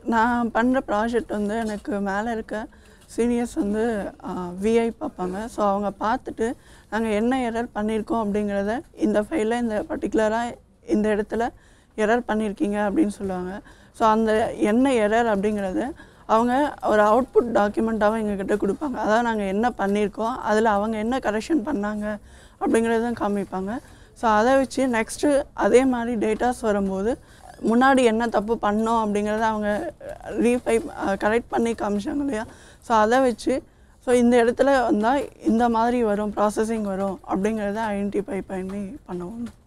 நான் பண்ணுற ப்ராஜெக்ட் வந்து எனக்கு மேலே இருக்க சீனியர்ஸ் வந்து விஐ பார்ப்பாங்க ஸோ அவங்க பார்த்துட்டு நாங்கள் என்ன எரர் பண்ணியிருக்கோம் அப்படிங்கிறத இந்த ஃபைலில் இந்த பர்டிகுலராக இந்த இடத்துல எரர் பண்ணியிருக்கீங்க அப்படின்னு சொல்லுவாங்க ஸோ அந்த என்ன எரர் அப்படிங்கிறது அவங்க ஒரு அவுட்புட் டாக்குமெண்ட்டாகவும் எங்ககிட்ட கொடுப்பாங்க அதாவது நாங்கள் என்ன பண்ணியிருக்கோம் அதில் அவங்க என்ன கரெக்ஷன் பண்ணாங்க அப்படிங்கிறதும் காமிப்பாங்க ஸோ அதை வச்சு நெக்ஸ்ட்டு அதே மாதிரி டேட்டாஸ் வரும்போது முன்னாடி என்ன தப்பு பண்ணோம் அப்படிங்கிறத அவங்க ரீஃபை கரெக்ட் பண்ணி காமிச்சாங்க இல்லையா ஸோ அதை வச்சு ஸோ இந்த இடத்துல வந்தால் இந்த மாதிரி வரும் ப்ராசஸிங் வரும் அப்படிங்கிறத ஐடென்டிஃபை பண்ணி பண்ணுவோம்